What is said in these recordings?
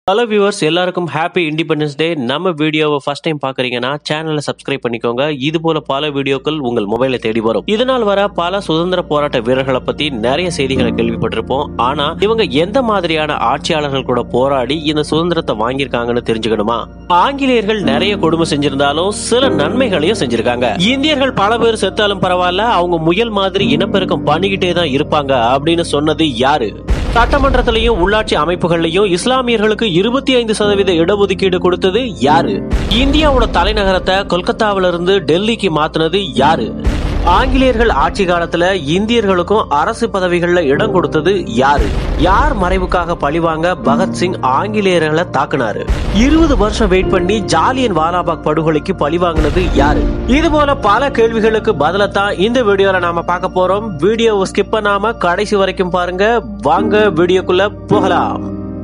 hello viewers எல்லாருக்கும் happy independence day நம்ம வீடியோவை ஃபர்ஸ்ட் டைம் பாக்குறீங்கன்னா சேனலை சப்ஸ்கிரைப் பண்ணிக்கோங்க இது போல பல வீடியோக்கள் உங்கள் மொபைலை தேடி வரும் இதனால் வர பல சுதந்திர போராட்ட வீரர்களை பத்தி நிறைய செய்திகளை கேள்விப்பட்டிருப்போம் ஆனா இவங்க எந்த மாதிரியான ஆட்சியாளர்கள் கூட போராடி இந்த சுதந்திரத்தை வாங்கியிருக்காங்கன்னு தெரிஞ்சுக்கணுமா ஆங்கிலேயர்கள் நிறைய கொடுமை செஞ்சிருந்தாலும் சில நன்மைகளையும் செஞ்சிருக்காங்க இந்தியர்கள் பல பேர் செத்தாலும் பரவாயில்ல அவங்க முயல் மாதிரி இனப்பெருக்கம் பண்ணிக்கிட்டே தான் இருப்பாங்க அப்படின்னு சொன்னது யாரு சட்டமன்றத்திலையும் உள்ளாட்சி அமைப்புகள்லயும் இஸ்லாமியர்களுக்கு இருபத்தி ஐந்து சதவீத இடஒதுக்கீடு கொடுத்தது யாரு இந்தியாவோட தலைநகரத்தை கொல்கத்தாவில இருந்து டெல்லிக்கு மாத்தினது யாரு ஆங்கிலேயர்கள் ஆட்சி காலத்துல இந்தியர்களுக்கும் அரசு பதவிகள்ல இடம் கொடுத்தது யாரு யார் மறைவுக்காக பழிவாங்க பகத்சிங் ஆங்கிலேயர்களை தாக்குனாரு இருபது வருஷம் வெயிட் பண்ணி ஜாலியன் வாலாபாக் படுகொலைக்கு பழிவாங்கினது யாரு இது போல பல கேள்விகளுக்கு பதிலத்தான் இந்த வீடியோல நாம பார்க்க போறோம் வீடியோவை ஸ்கிப் பண்ணாம கடைசி வரைக்கும் பாருங்க வாங்க வீடியோக்குள்ள போகலாம்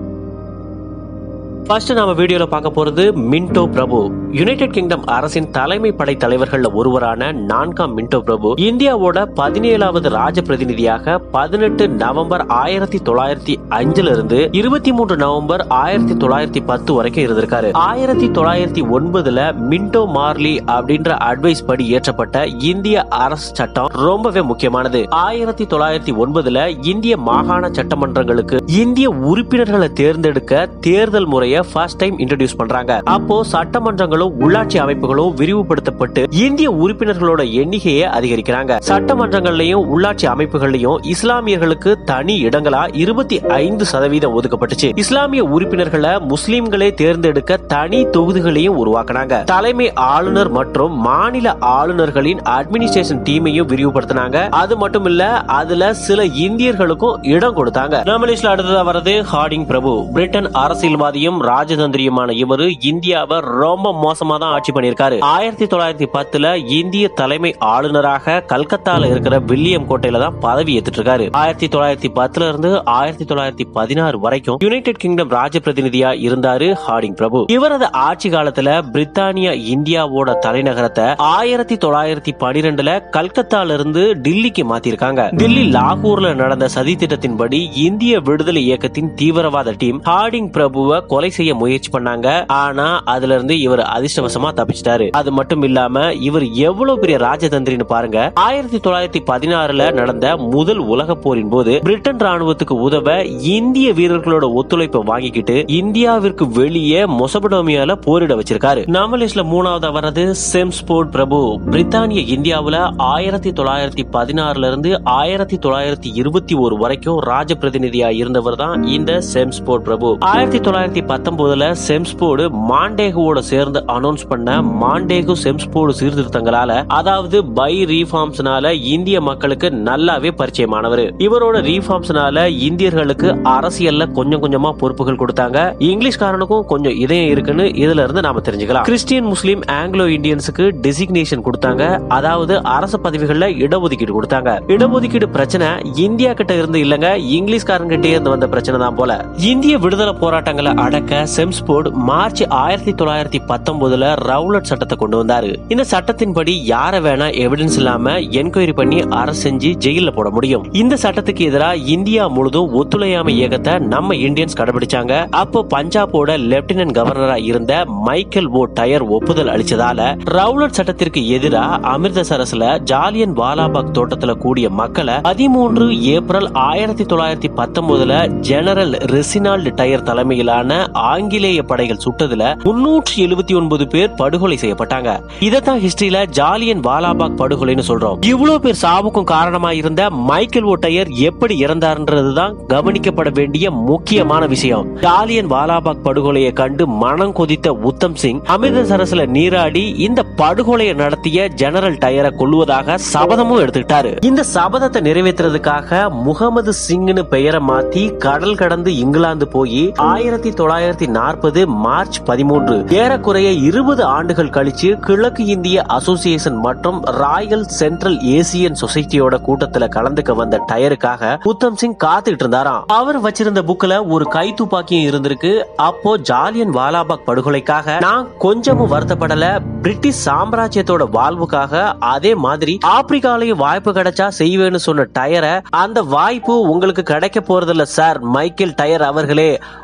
ஃபர்ஸ்ட் நாம வீடியோல பார்க்க போறது மின்டோ பிரபு யுனைடெட் கிங்டம் அரசின் தலைமை படை தலைவர்கள்ல ஒருவரான நான்காம் மின்டோ பிரபு இந்தியாவோட பதினேழாவது ராஜ பிரதிநிதியாக பதினெட்டு நவம்பர் ஆயிரத்தி தொள்ளாயிரத்தி அஞ்சுல இருந்து இருபத்தி மூன்று நவம்பர் ஆயிரத்தி தொள்ளாயிரத்தி பத்து வரைக்கும் இருந்திருக்காரு ஆயிரத்தி தொள்ளாயிரத்தி ஒன்பதுல மின்டோ மார்லி அப்படின்ற அட்வைஸ் படி இயற்றப்பட்ட இந்திய அரசு சட்டம் ரொம்பவே முக்கியமானது ஆயிரத்தி தொள்ளாயிரத்தி ஒன்பதுல இந்திய மாகாண சட்டமன்றங்களுக்கு இந்திய உறுப்பினர்களை தேர்ந்தெடுக்க தேர்தல் முறையை ஃபர்ஸ்ட் டைம் இன்ட்ரடியூஸ் பண்றாங்க அப்போ சட்டமன்றங்களும் உள்ளாட்சி அமைப்புகளும் விரிவுபடுத்தப்பட்டு இந்திய உறுப்பினர்களோட எண்ணிக்கையை அதிகரிக்கிறாங்க சட்டமன்றங்கள்லயும் உள்ளாட்சி அமைப்புகள்லயும் இஸ்லாமியர்களுக்கு தனி இடங்களா இருபத்தி ஐந்து சதவீதம் ஒதுக்கப்பட்டுச்சு இஸ்லாமிய உறுப்பினர்களை முஸ்லிம்களே தேர்ந்தெடுக்க தனி தொகுதிகளையும் உருவாக்குனாங்க தலைமை ஆளுநர் மற்றும் மாநில ஆளுநர்களின் அட்மினிஸ்ட்ரேஷன் டீமையும் விரிவுபடுத்தினாங்க அது மட்டும் இல்ல அதுல சில இந்தியர்களுக்கும் இடம் கொடுத்தாங்க நம்ம லிஸ்ட்ல அடுத்ததா வர்றது ஹார்டிங் பிரபு பிரிட்டன் அரசியல்வாதியும் ராஜதந்திரியுமான இவரு இந்தியாவை ரொம்ப மோசமா தான் ஆட்சி பண்ணியிருக்காரு ஆயிரத்தி தொள்ளாயிரத்தி பத்துல இந்திய தலைமை ஆளுநராக கல்கத்தால இருக்கிற வில்லியம் கோட்டையில தான் பதவி ஏத்துட்டு இருக்காரு ஆயிரத்தி தொள்ளாயிரத்தி பத்துல இருந்து ஆயிரத்தி தொள்ளாயிரத்தி பதினாறு வரைக்கும் யுனைடெட் கிங்டம் ராஜ பிரதிநிதியா இருந்தாரு ஹார்டிங் பிரபு இவரது ஆட்சி காலத்துல பிரித்தானியா இந்தியாவோட தலைநகரத்தை ஆயிரத்தி தொள்ளாயிரத்தி பனிரெண்டுல கல்கத்தால இருந்து டில்லிக்கு மாத்திருக்காங்க டில்லி லாகூர்ல நடந்த சதி திட்டத்தின்படி இந்திய விடுதலை இயக்கத்தின் தீவிரவாத டீம் ஹார்டிங் பிரபுவை கொலை செய்ய முயற்சி பண்ணாங்க ஆனா அதுல இருந்து இவர் அதிர்ஷ்டவசமா தப்பிச்சிட்டாரு அது மட்டும் இல்லாம இவர் எவ்வளவு பெரிய ராஜதந்திரின்னு பாருங்க ஆயிரத்தி தொள்ளாயிரத்தி பதினாறுல நடந்த முதல் உலக போரின் போது பிரிட்டன் ராணுவத்துக்கு உதவ இந்திய வீரர்களோட ஒத்துழைப்பை வாங்கிக்கிட்டு இந்தியாவிற்கு வெளியே மொசபடோமியால போரிட வச்சிருக்காரு நம்ம லிஸ்ட்ல மூணாவது வர்றது செம்ஸ்போர்ட் பிரபு பிரித்தானிய இந்தியாவுல ஆயிரத்தி தொள்ளாயிரத்தி பதினாறுல இருந்து ஆயிரத்தி தொள்ளாயிரத்தி இருபத்தி ஒரு வரைக்கும் ராஜ பிரதிநிதியா இருந்தவர் தான் இந்த செம்ஸ்போர்ட் பிரபு ஆயிரத்தி தொள்ளாயிரத்தி பத்தொன்பதுல செம்ஸ்போர்டு மாண்டேகுவோட சேர்ந்து அனௌன்ஸ் பண்ண மாண்டேகு செம்ஸ்போர்டு சீர்திருத்தங்களால அதாவது பை ரீஃபார்ம்ஸ்னால இந்திய மக்களுக்கு நல்லாவே பரிச்சயமானவர் இவரோட ரீஃபார்ம்ஸ்னால இந்தியர்களுக்கு அரசியல்ல கொஞ்சம் கொஞ்சமா பொறுப்புகள் கொடுத்தாங்க இங்கிலீஷ்காரனுக்கும் கொஞ்சம் இதயம் இருக்குன்னு இதுல இருந்து நாம தெரிஞ்சுக்கலாம் கிறிஸ்டியன் முஸ்லீம் ஆங்கிலோ இந்தியன்ஸுக்கு டெசிக்னேஷன் கொடுத்தாங்க அதாவது அரசு பதவிகள்ல இடஒதுக்கீடு கொடுத்தாங்க இடஒதுக்கீடு பிரச்சனை இந்தியா கிட்ட இருந்து இல்லங்க இங்கிலீஷ்காரங்கிட்டே இருந்து வந்த பிரச்சனை தான் போல இந்திய விடுதலை போராட்டங்களை அடக்க செம்ஸ்போர்ட் மார்ச் ஆயிரத்தி தொள்ளாயிரத்தி பத்தொன்பதுல ரவுலட் சட்டத்தை கொண்டு வந்தாரு இந்த சட்டத்தின்படி யார வேணா எவிடன்ஸ் இல்லாம என்கொயரி பண்ணி அரசு செஞ்சு ஜெயில போட முடியும் இந்த சட்டத்துக்கு எதிராக இந்தியா முழுதும் ஒத்துழையாமை இயக்கத்தை நம்ம இந்தியன்ஸ் கடைபிடிச்சாங்க அப்போ பஞ்சாபோட லெப்டினன்ட் கவர்னரா இருந்த மைக்கேல் ஓ டயர் ஒப்புதல் அளிச்சதால ரவுலட் சட்டத்திற்கு எதிராக அமிர்தசரஸ்ல ஜாலியன் வாலாபாக் தோட்டத்துல கூடிய மக்களை பதிமூன்று ஏப்ரல் ஆயிரத்தி தொள்ளாயிரத்தி பத்தொன்பதுல ஜெனரல் ரெசினால்டு டயர் தலைமையிலான ஆங்கிலேய படைகள் சுட்டதுல முன்னூற்றி எழுபத்தி ஒன்பது பேர் படுகொலை செய்யப்பட்டாங்க இதைத்தான் ஹிஸ்டரியில ஜாலியன் வாலாபாக் படுகொலைன்னு சொல்றோம் இவ்வளவு பேர் சாவுக்கும் காரணமா இருந்த மைக்கேல் ஓ டயர் எப்படி இறந்தார்ன்றதுதான் கவனிக்கப்பட வேண்டிய முக்கியமான விஷயம் ஜாலியன் வாலாபாக் படுகொலையை கண்டு மனம் கொதித்த உத்தம் சிங் அமிர்தசரஸ்ல நீராடி இந்த படுகொலையை நடத்திய ஜெனரல் டயரை கொல்லுவதாக சபதமும் எடுத்துக்கிட்டாரு இந்த சபதத்தை நிறைவேற்றுறதுக்காக முகமது சிங்னு பெயரை மாத்தி கடல் கடந்து இங்கிலாந்து போய் ஆயிரத்தி தொள்ளாயிரத்தி நாற்பது மார்ச் பதிமூன்று ஏறக்குறைய இருபது ஆண்டுகள் கழிச்சு கிழக்கு இந்திய அசோசியேஷன் மற்றும் ராயல் சென்ட்ரல் ஏசியன் சொசைட்டியோட கூட்டத்துல கலந்துக்க வந்த டயருக்காக உத்தம் சிங் காத்துக்கிட்டு இருந்தாராம் அவர் வச்சிருந்த புக்ல ஒரு கை துப்பாக்கியும் இருந்திருக்கு அப்போ ஜாலியன் வாலாபாக் படுகொலைக்காக நான் கொஞ்சமும் வருத்தப்படல பிரிட்டிஷ் சாம்ராஜ்யத்தோட வாழ்வுக்காக அதே மாதிரி ஆப்பிரிக்காலையும் வாய்ப்பு கிடைச்சா செய்வேன்னு சொன்ன டயரை அந்த வாய்ப்பு உங்களுக்கு கிடைக்க போறதில்ல சார் மைக்கேல் டயர் அவர்களே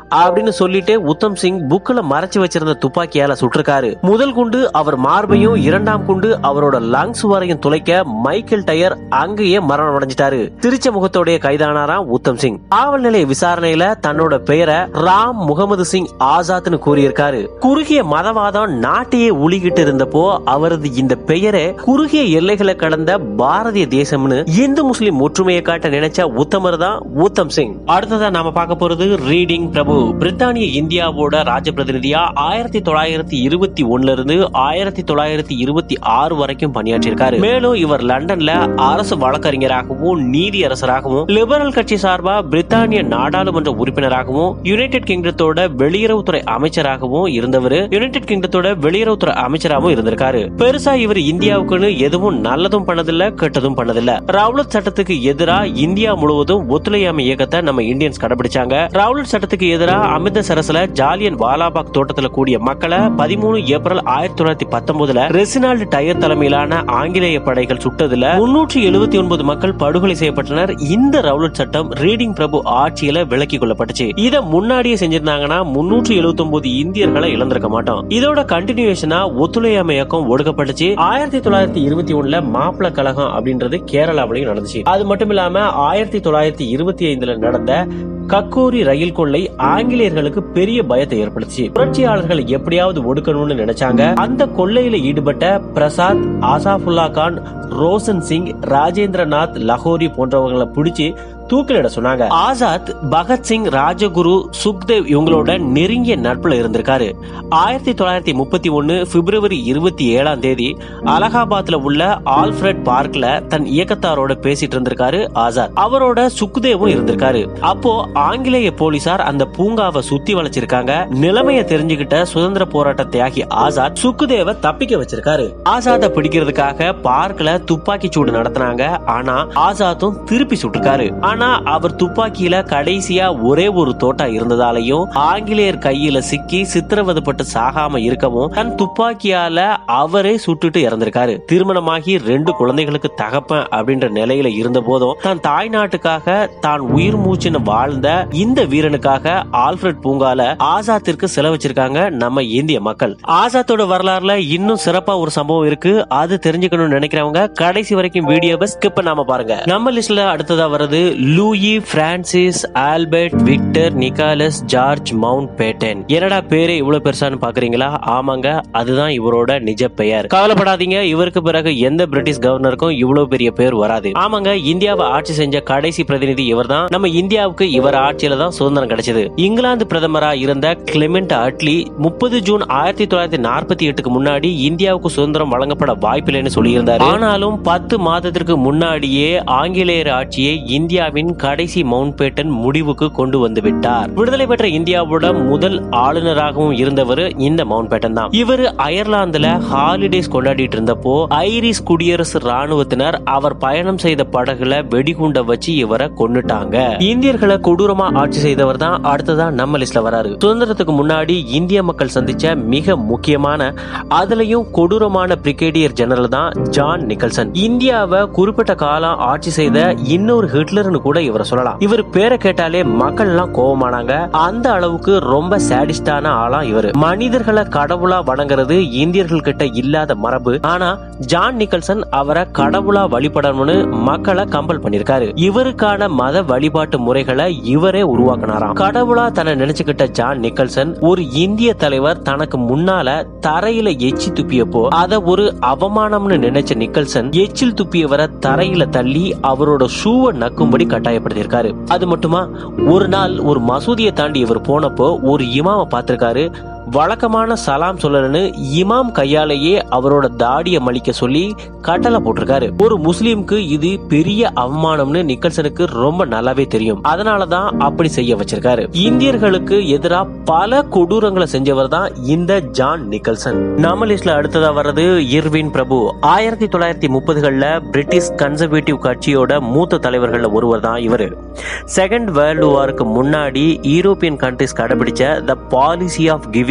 அப்படின்னு சொல்லிட்டு உத்தம் சிங் புக்ல மறைச்சு வச்சிருந்த துப்பாக்கியால சுட்டிருக்காரு முதல் குண்டு அவர் மார்பையும் இரண்டாம் குண்டு அவரோட லங்ஸ் வரையும் துளைக்க மைக்கேல் டயர் அங்கேயே மரணம் அடைஞ்சிட்டாரு திருச்ச முகத்தோடைய கைதானாராம் உத்தம் சிங் காவல் நிலைய விசாரணையில தன்னோட பெயரை ராம் முகமது சிங் ஆசாத்னு கூறியிருக்காரு குறுகிய மதவாதம் நாட்டையே உளிகிட்டு இருந்தப்போ அவரது இந்த பெயரை குறுகிய எல்லைகளை கடந்த பாரதிய தேசம்னு இந்து முஸ்லிம் ஒற்றுமையை காட்ட நினைச்ச உத்தமர் தான் உத்தம் சிங் அடுத்ததா நாம பார்க்க போறது ரீடிங் பிரபு பிரித்தானிய இந்தியாவோட ராஜ பிரதிநிதியா ஆயிரத்தி தொள்ளாயிரத்தி இருபத்தி ஒண்ணுல இருந்து ஆயிரத்தி தொள்ளாயிரத்தி இருபத்தி ஆறு வரைக்கும் பணியாற்றியிருக்காரு மேலும் இவர் லண்டன்ல அரசு வழக்கறிஞராகவும் நீதியரசராகவும் லிபரல் கட்சி சார்பா பிரித்தானிய நாடாளுமன்ற உறுப்பினராகவும் யுனைடெட் கிங்டத்தோட வெளியுறவுத்துறை அமைச்சராகவும் இருந்தவர் யுனைடெட் கிங்டத்தோட வெளியுறவுத்துறை அமைச்சராகவும் இருந்திருக்காரு பெருசா இவர் இந்தியாவுக்குன்னு எதுவும் நல்லதும் பண்ணதில்ல கெட்டதும் பண்ணதில்ல ரவுலட் சட்டத்துக்கு எதிரா இந்தியா முழுவதும் ஒத்துழையாமை இயக்கத்தை நம்ம இந்தியன்ஸ் கடைபிடிச்சாங்க ரவுலட் சட்டத்துக்கு எதிரா அமிர்தசரஸ்ல ஜாலியன் வாலாபாக் தோட்டத்துல கூடிய மக்களை பதிமூணு ஏப்ரல் ஆயிரத்தி தொள்ளாயிரத்தி பத்தொன்பதுல ரெசினால்டு டயர் தலைமையிலான ஆங்கிலேய படைகள் சுட்டதுல முன்னூற்றி எழுபத்தி ஒன்பது மக்கள் படுகொலை செய்யப்பட்டனர் இந்த ரவுலட் சட்டம் ரீடிங் பிரபு ஆட்சியில விலக்கி கொள்ளப்பட்டுச்சு இத முன்னாடியே செஞ்சிருந்தாங்கன்னா முன்னூற்றி எழுபத்தி ஒன்பது இந்தியர்களை இழந்திருக்க மாட்டோம் இதோட கண்டினியூஷனா ஒத்துழையாமை இயக்கம் ஒடுக்கப்பட்டுச்சு ஆயிரத்தி தொள்ளாயிரத்தி இருபத்தி ஒண்ணுல மாப்பிள கழகம் அப்படின்றது கேரளாவிலையும் நடந்துச்சு அது மட்டும் இல்லாம ஆயிரத்தி தொள்ளாயிரத்தி இருபத்தி ஐந்துல நடந்த கக்கோரி ரயில் கொள்ளை ஆங்கிலேயர்களுக்கு பெரிய பயத்தை ஏற்படுத்தி புரட்சியாளர்களை எப்படியாவது ஒடுக்கணும்னு நினைச்சாங்க அந்த கொள்ளையில ஈடுபட்ட பிரசாத் ஆசாஃபுல்லா கான் ரோசன் சிங் ராஜேந்திரநாத் லஹோரி போன்றவங்களை பிடிச்சு தூக்கிலிட சொன்னாங்க ஆசாத் பகத்சிங் ராஜகுரு சுக்தேவ் இவங்களோட நெருங்கிய நட்புல இருந்திருக்காரு ஆயிரத்தி தொள்ளாயிரத்தி முப்பத்தி ஒன்னு பிப்ரவரி இருபத்தி ஏழாம் தேதி அலகாபாத்ல உள்ள ஆல்ஃபிரட் பார்க்ல தன் இயக்கத்தாரோட பேசிட்டு இருந்திருக்காரு ஆசாத் அவரோட சுக்தேவும் இருந்திருக்காரு அப்போ ஆங்கிலேய போலீசார் அந்த பூங்காவை சுத்தி வளைச்சிருக்காங்க நிலைமைய தெரிஞ்சுக்கிட்ட சுதந்திர போராட்ட தியாகி ஆசாத் சுக்குதேவ தப்பிக்க வச்சிருக்காரு ஆசாத பிடிக்கிறதுக்காக பார்க்ல துப்பாக்கி சூடு நடத்தினாங்க ஆனா ஆசாத்தும் திருப்பி சுட்டிருக்காரு ஆனா அவர் துப்பாக்கியில கடைசியா ஒரே ஒரு தோட்டா இருந்ததாலையும் ஆங்கிலேயர் கையில சிக்கி சித்திரவதைப்பட்டு சாகாம இருக்கவும் தன் துப்பாக்கியால அவரே சுட்டுட்டு இறந்திருக்காரு திருமணமாகி ரெண்டு குழந்தைகளுக்கு தகப்பன் அப்படின்ற நிலையில இருந்த போதும் தன் தாய் நாட்டுக்காக தான் உயிர் மூச்சுன்னு வாழ்ந்த இந்த வீரனுக்காக ஆல்ஃபிரட் பூங்கால ஆசாத்திற்கு செலவச்சிருக்காங்க நம்ம இந்திய மக்கள் ஆசாத்தோட வரலாறுல இன்னும் சிறப்பா ஒரு சம்பவம் இருக்கு அது தெரிஞ்சுக்கணும்னு நினைக்கிறவங்க கடைசி வரைக்கும் வீடியோவை ஸ்கிப் பண்ணாம பாருங்க நம்ம லிஸ்ட்ல அடுத்ததா வர்றது Louis Francis Albert Victor Nicholas George Mountbatten என்னடா பேரு இவ்வளவு பெருசான்னு பாக்குறீங்களா ஆமாங்க அதுதான் இவரோட நிஜ பெயர் கவலைப்படாதீங்க இவருக்கு பிறகு எந்த பிரிட்டிஷ் கவர்னருக்கும் இவ்வளவு பெரிய பேர் வராது ஆமாங்க இந்தியாவை ஆட்சி செஞ்ச கடைசி பிரதிநிதி இவர்தான் நம்ம இந்தியாவுக்கு இவர் ஆட்சியில தான் சுதந்திரம் கிடைச்சது இங்கிலாந்து பிரதமரா இருந்த கிளெமெண்ட் அட்லி முப்பது ஜூன் ஆயிரத்தி தொள்ளாயிரத்தி நாற்பத்தி எட்டுக்கு முன்னாடி இந்தியாவுக்கு சுதந்திரம் வழங்கப்பட வாய்ப்பில்லைன்னு சொல்லியிருந்தாரு ஆனாலும் பத்து மாதத்திற்கு முன்னாடியே ஆங்கிலேயர் ஆட்சியை இந்தியாவின் கடைசி மவுண்ட் பேட்டன் முடிவுக்கு கொண்டு வந்து விட்டார் விடுதலை பெற்ற இந்தியாவோட முதல் ஆளுநராகவும் இருந்தவர் இந்த மவுண்ட் பேட்டன் தான் இவர் அயர்லாந்துல ஹாலிடேஸ் கொண்டாடிட்டு இருந்தப்போ ஐரிஷ் குடியரசு ராணுவத்தினர் அவர் பயணம் செய்த படகுல வெடிகுண்ட வச்சு இவரை கொன்னுட்டாங்க இந்தியர்களை கொடூரமா ஆட்சி செய்தவர் தான் அடுத்ததா நம்ம லிஸ்ட்ல வராரு சுதந்திரத்துக்கு முன்னாடி இந்திய மக்கள் சந்திச்ச மிக முக்கியமான அதுலயும் கொடூரமான பிரிகேடியர் ஜெனரல் தான் ஜான் நிக்கல்சன் இந்தியாவை குறிப்பிட்ட காலம் ஆட்சி செய்த இன்னொரு ஹிட்லர்னு கூட இவரை சொல்லலாம் இவர் பேரை கேட்டாலே மக்கள் எல்லாம் கோவமானாங்க அந்த அளவுக்கு ரொம்ப சேடிஸ்டான ஆளா இவர் மனிதர்களை கடவுளா வணங்குறது இந்தியர்கள் கிட்ட இல்லாத மரபு ஆனா ஜான் நிக்கல்சன் அவரை கடவுளா வழிபடணும்னு மக்களை கம்பல் பண்ணிருக்காரு இவருக்கான மத வழிபாட்டு முறைகளை இவரே உருவாக்கினாராம் கடவுளா தன்னை நினைச்சுக்கிட்ட ஜான் நிக்கல்சன் ஒரு இந்திய தலைவர் தனக்கு முன்னால தரையில எச்சி துப்பியப்போ அத ஒரு அவமானம்னு நினைச்ச நிக்கல்சன் எச்சில் துப்பியவரை தரையில தள்ளி அவரோட ஷூவை நக்கும்படி கட்டாயப்படுத்தியிருக்காரு அது மட்டுமா ஒரு நாள் ஒரு மசூதியை தாண்டி இவர் போனப்போ ஒரு இமாம பார்த்திருக்காரு வழக்கமான சலாம் சொல்லலன்னு இமாம் கையாலேயே அவரோட தாடிய மலிக்க சொல்லி கட்டளை போட்டிருக்காரு ஒரு முஸ்லீம்க்கு இது பெரிய அவமானம்னு நிக்கல்சனுக்கு ரொம்ப நல்லாவே தெரியும் அதனாலதான் அப்படி செய்ய வச்சிருக்காரு இந்தியர்களுக்கு எதிரா பல கொடூரங்களை செஞ்சவர் தான் இந்த ஜான் நிக்கல்சன் நம்ம லிஸ்ட்ல அடுத்ததா வர்றது இர்வின் பிரபு ஆயிரத்தி தொள்ளாயிரத்தி முப்பதுகள்ல பிரிட்டிஷ் கன்சர்வேட்டிவ் கட்சியோட மூத்த தலைவர்கள்ல ஒருவர் தான் இவரு செகண்ட் வேர்ல்டு வாருக்கு முன்னாடி யூரோப்பியன் கண்ட்ரிஸ் கடைபிடிச்ச த பாலிசி ஆஃப் கிவிங்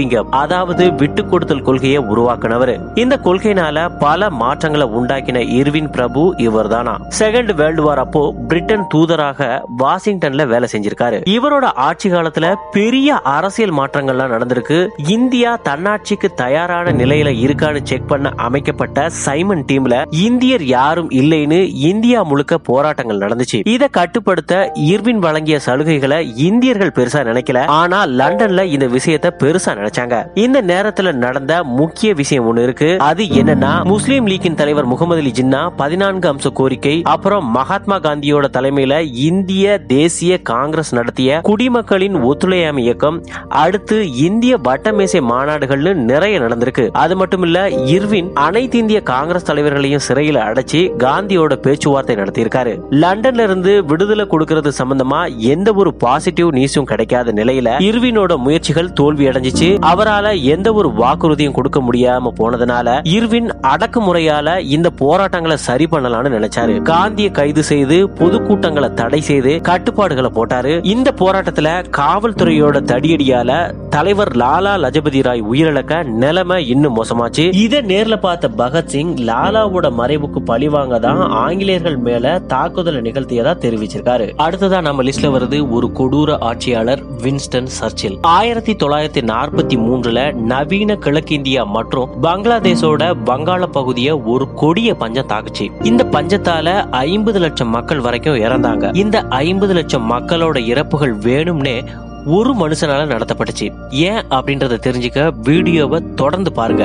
கிங்கம் அதாவது விட்டு கொடுத்தல் கொள்கையை உருவாக்குனவர் இந்த கொள்கையினால பல மாற்றங்களை உண்டாக்கின இர்வின் பிரபு இவர்தானா செகண்ட் வேர்ல்டு வார் அப்போ பிரிட்டன் தூதராக வாஷிங்டன்ல வேலை செஞ்சிருக்காரு இவரோட ஆட்சி காலத்துல பெரிய அரசியல் மாற்றங்கள்லாம் நடந்திருக்கு இந்தியா தன்னாட்சிக்கு தயாரான நிலையில இருக்கான்னு செக் பண்ண அமைக்கப்பட்ட சைமன் டீம்ல இந்தியர் யாரும் இல்லைன்னு இந்தியா முழுக்க போராட்டங்கள் நடந்துச்சு இதை கட்டுப்படுத்த இர்வின் வழங்கிய சலுகைகளை இந்தியர்கள் பெருசா நினைக்கல ஆனா லண்டன்ல இந்த விஷயத்தை பெருசா நினைச்சாங்க இந்த நேரத்துல நடந்த முக்கிய விஷயம் ஒண்ணு இருக்கு அது என்னன்னா முஸ்லீம் லீக்கின் தலைவர் முகமது அலி ஜின்னா பதினான்கு அம்ச கோரிக்கை அப்புறம் மகாத்மா காந்தியோட தலைமையில இந்திய தேசிய காங்கிரஸ் நடத்திய குடிமக்களின் ஒத்துழையாமை இயக்கம் அடுத்து இந்திய வட்டமேசை மாநாடுகள்னு நிறைய நடந்திருக்கு அது மட்டும் இல்ல இர்வின் அனைத்து இந்திய காங்கிரஸ் தலைவர்களையும் சிறையில் அடைச்சி காந்தியோட பேச்சுவார்த்தை நடத்தியிருக்காரு லண்டன்ல இருந்து விடுதலை கொடுக்கறது சம்பந்தமா எந்த ஒரு பாசிட்டிவ் நியூஸும் கிடைக்காத நிலையில இர்வினோட முயற்சிகள் தோல்வி அடைஞ்சிச்சு அவரால எந்த ஒரு வாக்குறுதியும் கொடுக்க முடியாம போனதுனால இர்வின் அடக்குமுறையால இந்த போராட்டங்களை சரி பண்ணலாம்னு நினைச்சாரு காந்தியை கைது செய்து பொதுக்கூட்டங்களை தடை செய்து கட்டுப்பாடுகளை போட்டாரு இந்த போராட்டத்துல காவல்துறையோட தடியடியால தலைவர் லாலா லஜபதி ராய் உயிரிழக்க நிலைமை இன்னும் மோசமாச்சு இதை நேர்ல பார்த்த பகத்சிங் லாலாவோட மறைவுக்கு பழிவாங்க தான் ஆங்கிலேயர்கள் மேல தாக்குதலை நிகழ்த்தியதா தெரிவிச்சிருக்காரு அடுத்ததா நம்ம லிஸ்ட்ல வருது ஒரு கொடூர ஆட்சியாளர் வின்ஸ்டன் சர்ச்சில் ஆயிரத்தி தொள்ளாயிரத்தி நாற்பத்தி மூன்றுல நவீன கிழக்கிந்தியா மற்றும் பங்களாதேஷோட வங்காள பகுதியை ஒரு கொடிய பஞ்சம் தாக்குச்சு இந்த பஞ்சத்தால ஐம்பது லட்சம் மக்கள் வரைக்கும் இறந்தாங்க இந்த ஐம்பது லட்சம் மக்களோட இறப்புகள் வேணும்னே ஒரு மனுஷனால நடத்தப்பட்டுச்சு ஏன் அப்படின்றத தெரிஞ்சுக்க வீடியோவை தொடர்ந்து பாருங்க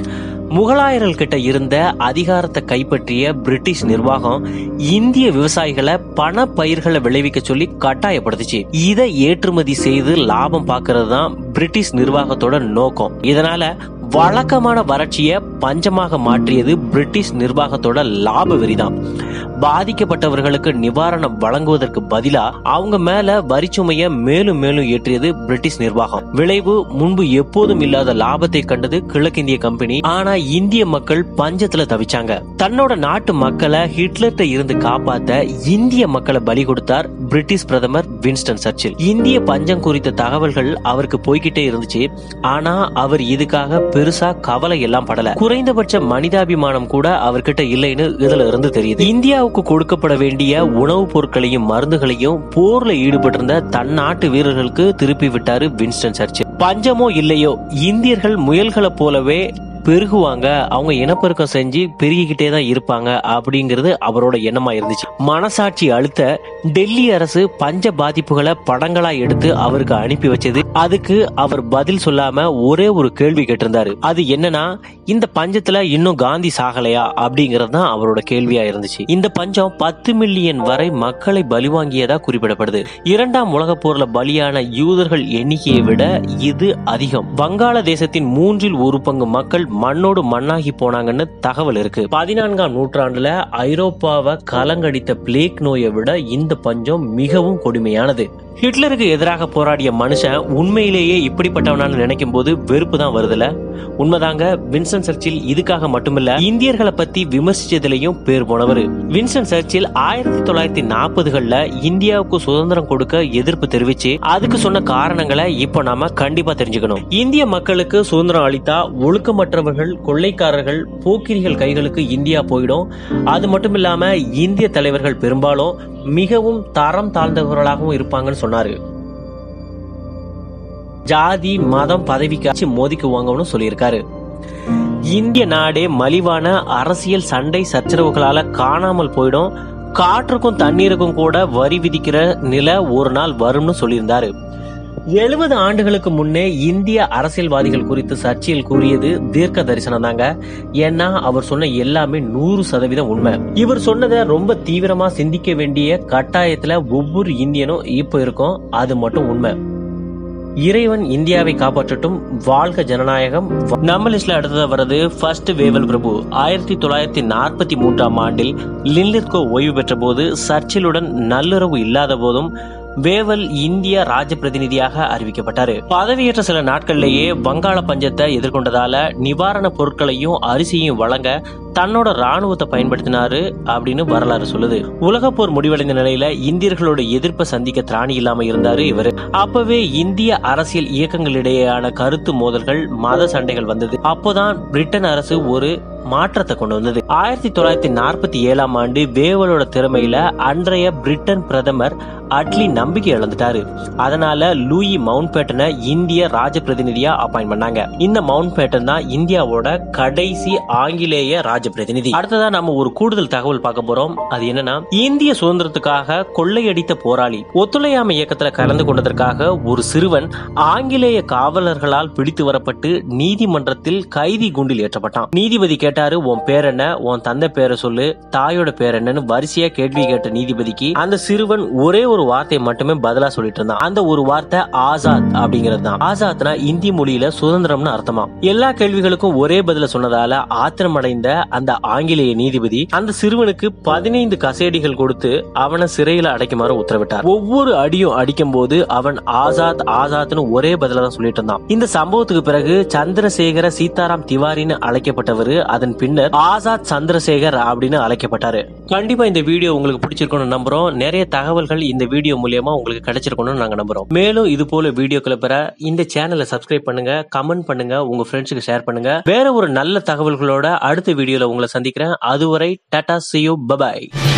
முகலாயர்கள் கிட்ட இருந்த அதிகாரத்தை கைப்பற்றிய பிரிட்டிஷ் நிர்வாகம் இந்திய விவசாயிகளை பண பயிர்களை விளைவிக்க சொல்லி கட்டாயப்படுத்துச்சு இதை ஏற்றுமதி செய்து லாபம் பார்க்கறது தான் பிரிட்டிஷ் நிர்வாகத்தோட நோக்கம் இதனால வழக்கமான வறட்சியை பஞ்சமாக மாற்றியது பிரிட்டிஷ் நிர்வாகத்தோட லாப வெறிதான் பாதிக்கப்பட்டவர்களுக்கு நிவாரணம் வழங்குவதற்கு பதிலா அவங்க மேல வரிச்சுமைய மேலும் மேலும் ஏற்றியது பிரிட்டிஷ் நிர்வாகம் விளைவு முன்பு எப்போதும் இல்லாத லாபத்தை கண்டது கிழக்கிந்திய கம்பெனி ஆனா இந்திய மக்கள் பஞ்சத்துல தவிச்சாங்க தன்னோட நாட்டு மக்களை ஹிட்லர்ட்ட இருந்து காப்பாத்த இந்திய மக்களை பலி கொடுத்தார் பிரிட்டிஷ் பிரதமர் வின்ஸ்டன் சர்ச்சில் இந்திய பஞ்சம் குறித்த தகவல்கள் அவருக்கு போய்கிட்டே இருந்துச்சு ஆனா அவர் இதுக்காக பெருசா கவலை எல்லாம் படல குறைந்தபட்ச மனிதாபிமானம் கூட அவர்கிட்ட இல்லைன்னு இதுல இருந்து தெரியுது இந்தியாவுக்கு கொடுக்கப்பட வேண்டிய உணவுப் பொருட்களையும் மருந்துகளையும் போர்ல ஈடுபட்டிருந்த தன் நாட்டு வீரர்களுக்கு திருப்பி விட்டாரு வின்ஸ்டன் சர்ச்சில் பஞ்சமோ இல்லையோ இந்தியர்கள் முயல்களை போலவே பெருகுவாங்க அவங்க இனப்பெருக்கம் செஞ்சு பெருகிக்கிட்டே தான் இருப்பாங்க அப்படிங்கிறது அவரோட எண்ணமா இருந்துச்சு மனசாட்சி அழுத்த டெல்லி அரசு பஞ்ச பாதிப்புகளை படங்களா எடுத்து அவருக்கு அனுப்பி வச்சது அதுக்கு அவர் பதில் சொல்லாம ஒரே ஒரு கேள்வி கேட்டிருந்தாரு அது என்னன்னா இந்த பஞ்சத்துல இன்னும் காந்தி சாகலையா அப்படிங்கிறது தான் அவரோட கேள்வியா இருந்துச்சு இந்த பஞ்சம் பத்து மில்லியன் வரை மக்களை பலிவாங்கியதா குறிப்பிடப்படுது இரண்டாம் உலக போர்ல பலியான யூதர்கள் எண்ணிக்கையை விட இது அதிகம் வங்காள தேசத்தின் மூன்றில் ஒரு பங்கு மக்கள் மண்ணோடு மண்ணாகி போனாங்கன்னு தகவல் இருக்கு பதினான்காம் நூற்றாண்டுல ஐரோப்பாவை கலங்கடித்த பிளேக் நோயை விட இந்த பஞ்சம் மிகவும் கொடுமையானது ஹிட்லருக்கு எதிராக போராடிய மனுஷன் உண்மையிலேயே இப்படிப்பட்டவனான்னு நினைக்கும் போது வெறுப்பு தான் வருதுல உண்மைதாங்க வின்சன் சர்ச்சில் இதுக்காக மட்டுமில்ல இந்தியர்களை பத்தி விமர்சிச்சதுலயும் பேர் போனவர் வின்சன் சர்ச்சில் ஆயிரத்தி தொள்ளாயிரத்தி நாற்பதுகள்ல இந்தியாவுக்கு சுதந்திரம் கொடுக்க எதிர்ப்பு தெரிவிச்சு அதுக்கு சொன்ன காரணங்களை இப்போ நாம கண்டிப்பா தெரிஞ்சுக்கணும் இந்திய மக்களுக்கு சுதந்திரம் அளித்தா ஒழுக்கமற்றவர்கள் கொள்ளைக்காரர்கள் போக்கிரிகள் கைகளுக்கு இந்தியா போயிடும் அது மட்டும் இல்லாம இந்திய தலைவர்கள் பெரும்பாலும் மிகவும் தரம் தாழ்ந்தவர்களாகவும் இருப்பாங்கன்னு சொன்னாரு ஜாதி மதம் பதவிக்காச்சு மோதிக்குவாங்கன்னு சொல்லியிருக்காரு இந்திய நாடே மலிவான அரசியல் சண்டை சச்சரவுகளால காணாமல் போயிடும் காற்றுக்கும் தண்ணீருக்கும் கூட வரி விதிக்கிற நிலை ஒரு நாள் வரும்னு சொல்லியிருந்தாரு எழுபது ஆண்டுகளுக்கு முன்னே இந்திய அரசியல்வாதிகள் குறித்து சர்ச்சையில் கூறியது தீர்க்க தரிசனம் தாங்க ஏன்னா அவர் சொன்ன எல்லாமே நூறு சதவீதம் உண்மை இவர் சொன்னதை ரொம்ப தீவிரமா சிந்திக்க வேண்டிய கட்டாயத்துல ஒவ்வொரு இந்தியனும் இப்ப இருக்கும் அது மட்டும் உண்மை இறைவன் இந்தியாவை காப்பாற்றட்டும் வாழ்க ஜனநாயகம் நம்ம லிஸ்ட்ல அடுத்ததா வர்றது ஃபர்ஸ்ட் வேவல் பிரபு ஆயிரத்தி தொள்ளாயிரத்தி நாற்பத்தி மூன்றாம் ஆண்டில் லின்லித்கோ ஓய்வு பெற்ற போது சர்ச்சிலுடன் நல்லுறவு இல்லாத போதும் வேவல் இந்திய ராஜ பிரதிநிதியாக அறிவிக்கப்பட்டாரு பதவியேற்ற சில நாட்கள்லேயே வங்காள பஞ்சத்தை எதிர்கொண்டதால நிவாரண பொருட்களையும் அரிசியும் வழங்க தன்னோட ராணுவத்தை பயன்படுத்தினாரு அப்படின்னு வரலாறு சொல்லுது உலக போர் முடிவடைந்த நிலையில இந்தியர்களோட எதிர்ப்பை சந்திக்க திராணி இல்லாம இருந்தாரு இவரு அப்பவே இந்திய அரசியல் இயக்கங்களிடையேயான கருத்து மோதல்கள் மத சண்டைகள் வந்தது அப்போதான் பிரிட்டன் அரசு ஒரு மாற்றத்தை கொண்டு வந்தது ஆயிரத்தி தொள்ளாயிரத்தி நாற்பத்தி ஏழாம் ஆண்டு வேவலோட திறமையில அன்றைய பிரிட்டன் பிரதமர் அட்லி நம்பிக்கை இழந்துட்டாரு அதனால லூயி மவுண்ட் பேட்டனை இந்திய ராஜ பிரதிநிதியா அப்பாயின் பண்ணாங்க இந்த மவுண்ட் பேட்டன் தான் இந்தியாவோட கடைசி ஆங்கிலேய ராஜ பிரதிநிதி அடுத்ததா நம்ம ஒரு கூடுதல் தகவல் பார்க்க போறோம் அது என்னன்னா இந்திய சுதந்திரத்துக்காக கொள்ளையடித்த போராளி ஒத்துழையாமை இயக்கத்துல கலந்து கொண்டதற்காக ஒரு சிறுவன் ஆங்கிலேய காவலர்களால் பிடித்து வரப்பட்டு நீதிமன்றத்தில் கைதி குண்டில் ஏற்றப்பட்டான் நீதிபதி கேட்டாரு உன் பேர் என்ன உன் தந்தை பேரை சொல்லு தாயோட பேர் என்னன்னு வரிசையா கேள்வி கேட்ட நீதிபதிக்கு அந்த சிறுவன் ஒரே ஒரு வார்த்தையை மட்டுமே பதிலா சொல்லிட்டு இருந்தான் அந்த ஒரு வார்த்தை ஆசாத் அப்படிங்கிறது தான் ஆசாத்னா இந்தி மொழியில சுதந்திரம்னு அர்த்தமா எல்லா கேள்விகளுக்கும் ஒரே பதில சொன்னதால ஆத்திரமடைந்த அந்த ஆங்கிலேய நீதிபதி அந்த சிறுவனுக்கு பதினைந்து கசேடிகள் கொடுத்து அவனை சிறையில அடைக்குமாறு உத்தரவிட்டார் ஒவ்வொரு அடியும் அடிக்கும் போது அவன் ஆசாத் ஆசாத்னு ஒரே பதில தான் சொல்லிட்டு இருந்தான் இந்த சம்பவத்துக்கு பிறகு சந்திரசேகர சீதாராம் திவாரின்னு அழைக்கப்பட்டவர் அதன் பின்னர் ஆசாத் சந்திரசேகர் அப்படின்னு அழைக்கப்பட்டாரு கண்டிப்பா இந்த வீடியோ உங்களுக்கு பிடிச்சிருக்கும்னு நம்புறோம் நிறைய தகவல்கள் இந்த வீடியோ மூலியமா உங்களுக்கு கிடைச்சிருக்கணும்னு நாங்க நம்புறோம் மேலும் இது போல வீடியோக்களை பெற இந்த சேனலை சப்ஸ்கிரைப் பண்ணுங்க கமெண்ட் பண்ணுங்க உங்க ஃப்ரெண்ட்ஸுக்கு ஷேர் பண்ணுங்க வேற ஒரு நல்ல தகவல்களோட அடுத்த வீடியோல உங்களை சந்திக்கிறேன் அதுவரை டாடா சியூ பபாய்